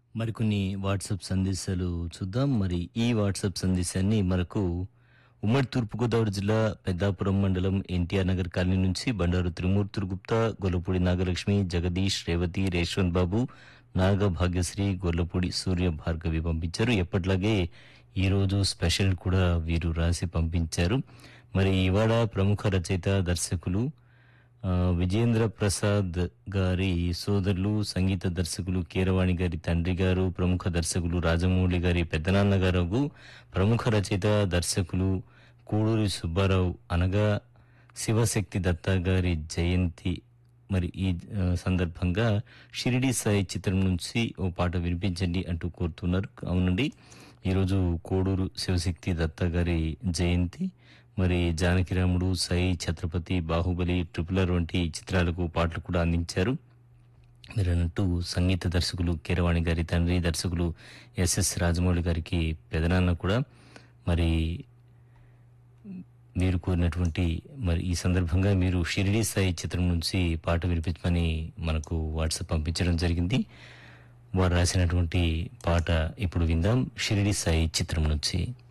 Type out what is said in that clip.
మరికొన్ని వాట్సాప్ సందేశాలు చూద్దాం మరి ఈ వాట్సాప్ సందేశాన్ని మనకు ఉమ్మడి తూర్పుగోదావరి జిల్లా పెద్దాపురం మండలం ఎన్టీఆర్ నగర్ కాలనీ నుంచి బండారు త్రిమూర్తులు గుప్తా గొల్లపూడి నాగలక్ష్మి జగదీష్ రేవతి రేష్వన్ బాబు నాగ భాగ్యశ్రీ గొల్లపూడి సూర్య భార్గవి పంపించారు ఎప్పట్లాగే ఈ రోజు స్పెషల్ కూడా వీరు రాసి పంపించారు మరి ఇవాళ ప్రముఖ రచయిత దర్శకులు ఆ, విజేంద్ర ప్రసాద్ గారి సోదరులు సంగీత దర్శకులు కీరవాణి గారి తండ్రి గారు ప్రముఖ దర్శకులు రాజమౌళి గారి పెద్దనాన్న గారు ప్రముఖ రచయిత దర్శకులు కూడూరి సుబ్బారావు అనగా శివశక్తి దత్తా గారి జయంతి మరి ఈ ఆ, సందర్భంగా షిరిడి సాయి చిత్రం నుంచి ఓ పాట వినిపించండి అంటూ కోరుతున్నారు అవునండి ఈరోజు కోడూరు శివశక్తి దత్త గారి జయంతి మరి జానకిరాముడు సాయి ఛత్రపతి బాహుబలి ట్రిపుల్ ఆర్ వంటి చిత్రాలకు పాటలు కూడా అందించారు మీరు అన్నట్టు సంగీత దర్శకులు కీరవాణి గారి తండ్రి దర్శకులు ఎస్ఎస్ రాజమౌళి గారికి పెదనాన్న కూడా మరి మీరు కోరినటువంటి మరి ఈ సందర్భంగా మీరు షిరిడి సాయి చిత్రం నుంచి పాట వినిపించమని మనకు వాట్సాప్ పంపించడం జరిగింది వారు రాసినటువంటి పాట ఇప్పుడు విందాం షిరిడి సాయి చిత్రం నుంచి